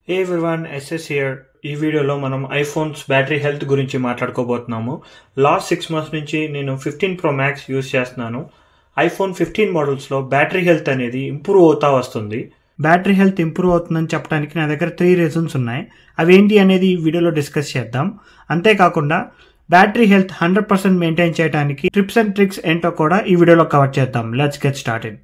A everyone SS here ఈ వీడియోలో మనం ఐఫోన్స్ బ్యాటరీ హెల్త్ గురించి మాట్లాడుకోబోతున్నాము లాస్ట్ సిక్స్ మంత్స్ నుంచి నేను ఫిఫ్టీన్ ప్రో మ్యాక్స్ యూస్ చేస్తున్నాను ఐఫోన్ ఫిఫ్టీన్ మోడల్స్లో బ్యాటరీ హెల్త్ అనేది ఇంప్రూవ్ అవుతా వస్తుంది బ్యాటరీ హెల్త్ ఇంప్రూవ్ అవుతుందని చెప్పడానికి నా దగ్గర త్రీ రీజన్స్ ఉన్నాయి అవి ఏంటి అనేది ఈ వీడియోలో డిస్కస్ చేద్దాం అంతేకాకుండా battery health hundred percent maintain చేయడానికి ట్రిప్స్ అండ్ ట్రిక్స్ ఏంటో కూడా ఈ వీడియోలో కవర్ చేద్దాం లెట్స్ గెట్ స్టార్టెడ్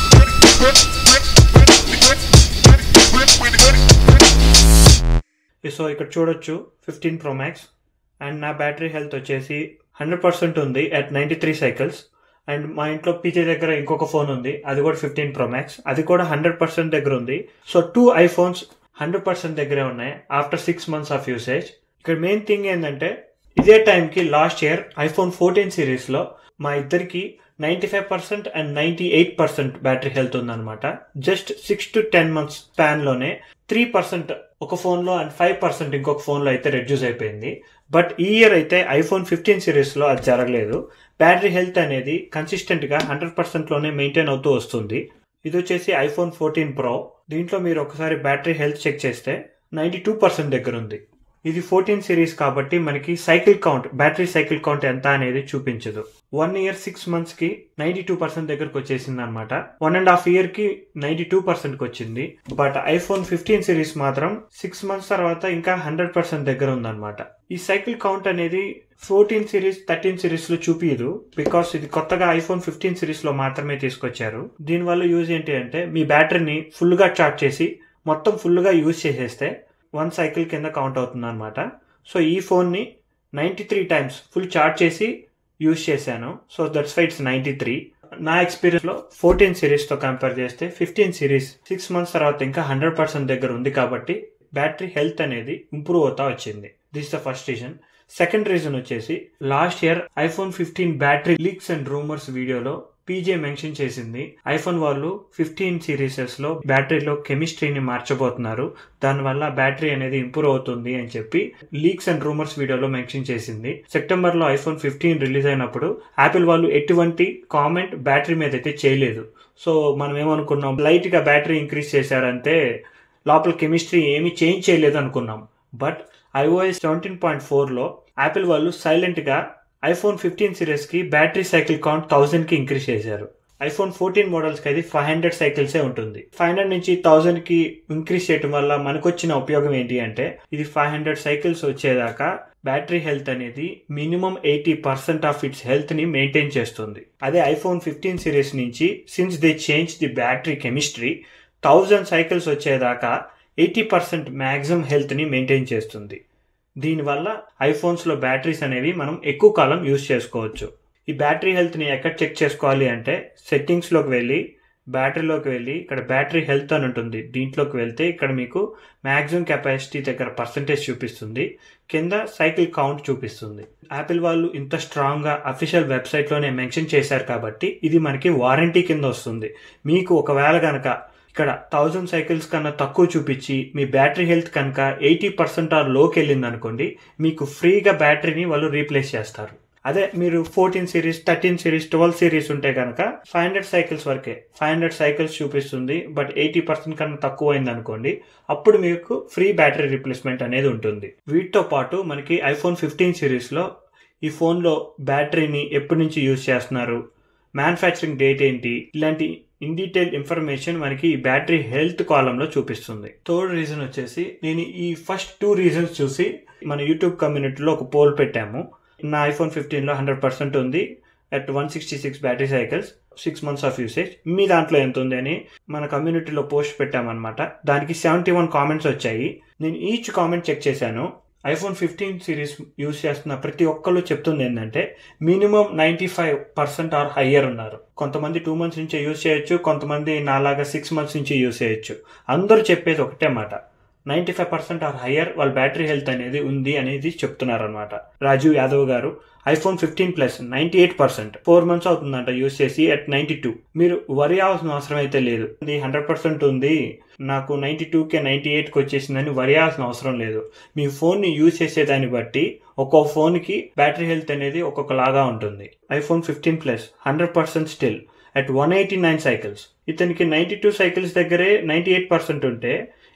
సో ఇక్కడ చూడొచ్చు ఫిఫ్టీన్ ప్రో మ్యాక్స్ అండ్ నా బ్యాటరీ హెల్త్ వచ్చేసి హండ్రెడ్ పర్సెంట్ ఉంది at ninety three cycles and మా ఇంట్లో పీజే దగ్గర ఇంకొక ఫోన్ ఉంది అది కూడా ఫిఫ్టీన్ ప్రో మ్యాక్స్ అది కూడా హండ్రెడ్ పర్సెంట్ దగ్గర ఉంది so two iPhones hundred percent దగ్గరే ఉన్నాయి after six months of usage ఇక్కడ మెయిన్ థింగ్ ఏంటంటే ఇదే టైంకి లాస్ట్ ఇయర్ ఐఫోన్ ఫోర్టీన్ సిరీస్లో మా ఇద్దరికి ninety five percent and ninety eight percent battery health ఉందన్నమాట just six to ten months స్పాన్లోనే త్రీ పర్సెంట్ ఒక ఫోన్లో అండ్ ఫైవ్ పర్సెంట్ ఇంకొక ఫోన్లో అయితే రెడ్యూస్ అయిపోయింది బట్ ఈ ఇయర్ అయితే ఐఫోన్ ఫిఫ్టీన్ సిరీస్లో అది జరగలేదు బ్యాటరీ హెల్త్ అనేది కన్సిస్టెంట్గా హండ్రెడ్ పర్సెంట్లోనే మెయింటైన్ అవుతూ వస్తుంది ఇది వచ్చేసి ఐఫోన్ ఫోర్టీన్ ప్రో దీంట్లో మీరు ఒకసారి బ్యాటరీ హెల్త్ చెక్ చేస్తే నైంటీ టూ పర్సెంట్ దగ్గర ఉంది ఇది ఫోర్టీన్ సిరీస్ కాబట్టి మనకి cycle count battery cycle count ఎంత అనేది చూపించదు వన్ ఇయర్ సిక్స్ మంత్స్ కి నైన్టీ టూ పర్సెంట్ దగ్గరకు వచ్చేసింది అనమాట వన్ అండ్ హాఫ్ ఇయర్ కి నైన్టీ టూ పర్సెంట్ వచ్చింది బట్ ఐఫోన్ ఫిఫ్టీన్ సిరీస్ మాత్రం సిక్స్ మంత్స్ తర్వాత ఇంకా హండ్రెడ్ పర్సెంట్ దగ్గర ఉందన్నమాట ఈ సైకిల్ కౌంట్ అనేది ఫోర్టీన్ సిరీస్ థర్టీన్ సిరీస్ లో చూపించదు బికాస్ ఇది కొత్తగా ఐఫోన్ ఫిఫ్టీన్ సిరీస్ లో మాత్రమే తీసుకొచ్చారు దీనివల్ల యూజ్ ఏంటి అంటే మీ బ్యాటరీని ఫుల్ గా చార్జ్ చేసి మొత్తం ఫుల్ గా యూజ్ చేసేస్తే వన్ సైకిల్ కింద కౌంట్ అవుతుంది అనమాట సో ఈ ఫోన్ని ninety three times full charge చేసి యూజ్ చేశాను so that's why it's ninety three నా ఎక్స్పీరియన్స్లో ఫోర్టీన్ సిరీస్తో కంపేర్ చేస్తే ఫిఫ్టీన్ సిరీస్ సిక్స్ మంత్స్ తర్వాత ఇంకా హండ్రెడ్ పర్సెంట్ దగ్గర ఉంది కాబట్టి బ్యాటరీ హెల్త్ అనేది ఇంప్రూవ్ అవుతా వచ్చింది this the first reason second reason వచ్చేసి last year iPhone fifteen battery leaks and rumours వీడియోలో పీజే మెన్షన్ చేసింది ఐఫోన్ వాళ్ళు ఫిఫ్టీన్ సిరీసెస్ లో బ్యాటరీలో కెమిస్ట్రీని మార్చబోతున్నారు దానివల్ల బ్యాటరీ అనేది ఇంప్రూవ్ అవుతుంది అని చెప్పి లీక్స్ అండ్ రూమర్స్ వీడియోలో మెన్షన్ చేసింది సెప్టెంబర్ లో ఐఫోన్ ఫిఫ్టీన్ రిలీజ్ అయినప్పుడు యాపిల్ వాళ్ళు ఎటువంటి కామెంట్ బ్యాటరీ మీద అయితే చేయలేదు సో మనం ఏమనుకున్నాం లైట్ గా బ్యాటరీ ఇంక్రీజ్ చేశారంటే లోపల కెమిస్ట్రీ ఏమీ చేంజ్ చేయలేదు అనుకున్నాం బట్ ఐఓఎస్ సెవెంటీన్ పాయింట్ ఫోర్లో యాపిల్ వాళ్ళు సైలెంట్గా ఐఫోన్ ఫిఫ్టీన్ సిరీస్కి బ్యాటరీ సైకిల్ కౌంట్ థౌజండ్కి ఇంక్రీజ్ చేశారు ఐఫోన్ ఫోర్టీన్ మోడల్స్కి అది ఫైవ్ హండ్రెడ్ సైకిల్సే ఉంటుంది ఫైవ్ హండ్రెడ్ నుంచి థౌజండ్కి ఇంక్రీజ్ చేయడం వల్ల మనకు వచ్చిన ఉపయోగం ఏంటి అంటే ఇది ఫైవ్ హండ్రెడ్ సైకిల్స్ వచ్చేదాకా బ్యాటరీ హెల్త్ అనేది minimum eighty percent of its హెల్త్ని మెయింటైన్ చేస్తుంది అదే ఐఫోన్ ఫిఫ్టీన్ సిరీస్ నుంచి since they change the battery chemistry thousand cycles వచ్చేదాకా ఎయిటీ పర్సెంట్ మ్యాక్సిమం హెల్త్ని మెయింటైన్ చేస్తుంది దీనివల్ల ఐఫోన్స్లో బ్యాటరీస్ అనేవి మనం ఎక్కువ కాలం యూజ్ చేసుకోవచ్చు ఈ బ్యాటరీ హెల్త్ని ఎక్కడ చెక్ చేసుకోవాలి అంటే సెట్టింగ్స్లోకి వెళ్ళి బ్యాటరీలోకి వెళ్ళి ఇక్కడ బ్యాటరీ హెల్త్ అని ఉంటుంది దీంట్లోకి వెళ్తే ఇక్కడ మీకు మ్యాక్సిమం కెపాసిటీ దగ్గర పర్సంటేజ్ చూపిస్తుంది కింద సైకిల్ కౌంట్ చూపిస్తుంది యాపిల్ వాళ్ళు ఇంత స్ట్రాంగ్గా అఫీషియల్ వెబ్సైట్లోనే మెన్షన్ చేశారు కాబట్టి ఇది మనకి వారంటీ కింద వస్తుంది మీకు ఒకవేళ కనుక ఇక్కడ థౌజండ్ సైకిల్స్ కన్నా తక్కువ చూపించి మీ బ్యాటరీ హెల్త్ కనుక ఎయిటీ పర్సెంట్ ఆర్ లోకి వెళ్ళింది అనుకోండి మీకు ఫ్రీగా బ్యాటరీని వాళ్ళు రీప్లేస్ చేస్తారు అదే మీరు fourteen series thirteen series twelve series ఉంటే కనుక ఫైవ్ హండ్రెడ్ సైకిల్స్ వరకే ఫైవ్ హండ్రెడ్ సైకిల్స్ చూపిస్తుంది బట్ ఎయిటీ పర్సెంట్ కన్నా తక్కువ అయింది అనుకోండి అప్పుడు మీకు ఫ్రీ బ్యాటరీ రీప్లేస్మెంట్ అనేది ఉంటుంది వీటితో పాటు మనకి ఐఫోన్ ఫిఫ్టీన్ సిరీస్లో ఈ ఫోన్లో బ్యాటరీని ఎప్పటి నుంచి యూజ్ చేస్తున్నారు మ్యానుఫ్యాక్చరింగ్ డేట్ ఏంటి ఇలాంటి ఇన్ డీటెయిల్ ఇన్ఫర్మేషన్ మనకి ఈ బ్యాటరీ హెల్త్ కాలంలో చూపిస్తుంది థర్డ్ రీజన్ వచ్చేసి నేను ఈ ఫస్ట్ టూ రీజన్స్ చూసి మన యూట్యూబ్ కమ్యూనిటీలో ఒక పోల్ పెట్టాము నా ఐఫోన్ ఫిఫ్టీన్లో హండ్రెడ్ పర్సెంట్ ఉంది at one sixty six battery cycles six months of usage మీ దాంట్లో ఎంత ఉంది అని మన కమ్యూనిటీలో పోస్ట్ పెట్టామన్నమాట దానికి సెవెంటీ వన్ కామెంట్స్ వచ్చాయి నేను ఈచ్ కామెంట్ చెక్ చేశాను ఐఫోన్ ఫిఫ్టీన్ సిరీస్ యూస్ చేస్తున్న ప్రతి ఒక్కళ్ళు చెప్తుంది ఏంటంటే minimum ninety five percent or higher ఉన్నారు కొంతమంది టూ మంత్స్ నుంచి యూస్ చేయొచ్చు కొంతమంది నాలాగా సిక్స్ మంత్స్ నుంచి యూస్ చేయొచ్చు అందరూ చెప్పేది ఒకటే మాట ninety five percent or higher వాళ్ళ బ్యాటరీ హెల్త్ అనేది ఉంది అనేది చెప్తున్నారు అనమాట రాజీవ్ యాదవ్ గారు iPhone fifteen plus ninety eight percent four months అవుతుందంట యూస్ చేసి అట్ నైంటీ టూ మీరు వరి అవ్వాల్సిన అవసరం అయితే లేదు ఇది హండ్రెడ్ పర్సెంట్ ఉంది నాకు నైంటీ టూకే నైంటీ ఎయిట్కి వచ్చేసిందని వరి అవ్వాల్సిన అవసరం లేదు మీ ఫోన్ని యూజ్ చేసేదాన్ని బట్టి ఒక్కో ఫోన్కి బ్యాటరీ హెల్త్ అనేది ఒక్కొక్కలాగా ఉంటుంది iPhone fifteen plus hundred percent still at one eighty nine cycles ఇతనికి నైంటీ టూ సైకిల్స్ దగ్గరే నైంటీ ఎయిట్ పర్సెంట్ ఉంటే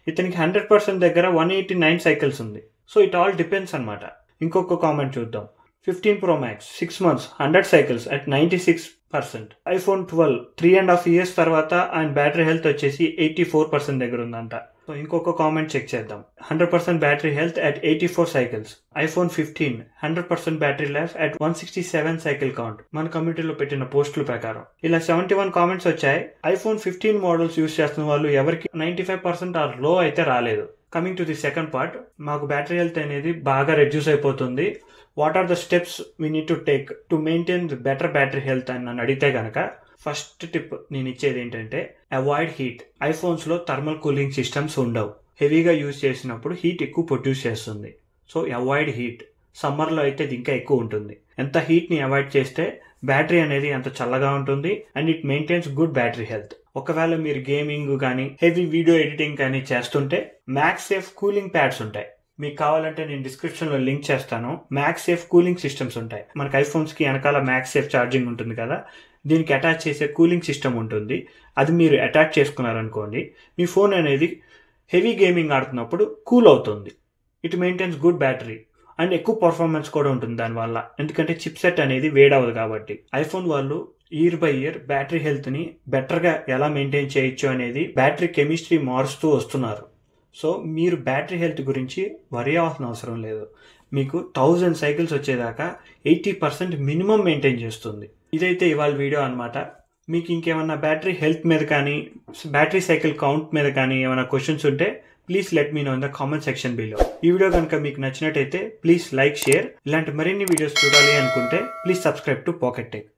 ఇతనికి హండ్రెడ్ పర్సెంట్ దగ్గర వన్ ఎయిటీ నైన్ సైకిల్స్ ఉంది సో ఇట్ ఆల్ డిపెండ్స్ అనమాట ఇంకొక కామెంట్ చూద్దాం fifteen pro max six months hundred cycles at ninety six percent iPhone twelve three and half years తర్వాత ఆయన battery health వచ్చేసి ఎయిటీ ఫోర్ పర్సెంట్ దగ్గర ఉందంట so ఇంకొక కామెంట్ చెక్ చేద్దాం hundred percent battery health at eighty four cycles iPhone fifteen hundred percent battery life at one sixty seven cycle count మన కమ్యూనిటీలో పెట్టిన పోస్టుల ప్రకారం ఇలా సెవెంటీ వన్ కామెంట్స్ వచ్చాయి ఐఫోన్ ఫిఫ్టీన్ మోడల్స్ యూస్ చేస్తున్న వాళ్ళు ఎవరికి నైంటీ ఫైవ్ పర్సెంట్ ఆర్ లో అయితే రాలేదు coming to the second part మాకు బ్యాటరీ హెల్త్ అనేది బాగా రెడ్యూస్ అయిపోతుంది what are the steps we need to take to maintain the better battery health అని నన్ను అడిగితే కనుక ఫస్ట్ టిప్ నేను ఇచ్చేది ఏంటంటే అవాయిడ్ హీట్ ఐఫోన్స్లో థర్మల్ కూలింగ్ సిస్టమ్స్ ఉండవు హెవీగా యూజ్ చేసినప్పుడు హీట్ ఎక్కువ ప్రొడ్యూస్ చేస్తుంది సో అవాయిడ్ హీట్ సమ్మర్లో అయితే ఇది ఇంకా ఎక్కువ ఉంటుంది ఎంత హీట్ని అవాయిడ్ చేస్తే బ్యాటరీ అనేది అంత చల్లగా ఉంటుంది and it maintains good battery health ఒకవేళ మీరు గేమింగ్ కానీ హెవీ వీడియో ఎడిటింగ్ కానీ చేస్తుంటే మ్యాక్స్ సేఫ్ కూలింగ్ ప్యాడ్స్ ఉంటాయి మీకు కావాలంటే నేను డిస్క్రిప్షన్ లో లింక్ చేస్తాను మ్యాక్స్ సేఫ్ కూలింగ్ సిస్టమ్స్ ఉంటాయి మనకి ఐఫోన్స్ కి వెనకాల మ్యాక్స్ సేఫ్ ఛార్జింగ్ ఉంటుంది కదా దీనికి అటాచ్ చేసే కూలింగ్ సిస్టమ్ ఉంటుంది అది మీరు అటాచ్ చేసుకున్నారనుకోండి మీ ఫోన్ అనేది హెవీ గేమింగ్ ఆడుతున్నప్పుడు కూల్ అవుతుంది it maintains good battery and ఎక్కువ పర్ఫార్మెన్స్ కూడా ఉంటుంది దానివల్ల ఎందుకంటే చిప్ సెట్ అనేది వేడవదు కాబట్టి ఐఫోన్ వాళ్ళు ఇయర్ బై ఇయర్ బ్యాటరీ హెల్త్ని బెటర్గా ఎలా మెయింటైన్ చేయొచ్చు అనేది బ్యాటరీ కెమిస్ట్రీ మారుస్తూ వస్తున్నారు సో మీరు బ్యాటరీ హెల్త్ గురించి వరి అవ్వాల్సిన అవసరం లేదు మీకు థౌజండ్ సైకిల్స్ వచ్చేదాకా ఎయిటీ పర్సెంట్ మినిమం మెయింటైన్ చేస్తుంది ఇదైతే ఇవాళ వీడియో అనమాట మీకు ఇంకేమన్నా బ్యాటరీ హెల్త్ మీద కానీ బ్యాటరీ సైకిల్ కౌంట్ మీద కానీ ఏమైనా క్వశ్చన్స్ ఉంటే please let me know in the comment section below ఈ వీడియో కనుక మీకు నచ్చినట్టయితే ప్లీజ్ లైక్ షేర్ ఇలాంటి మరిన్ని వీడియోస్ చూడాలి అనుకుంటే please subscribe to pocket tech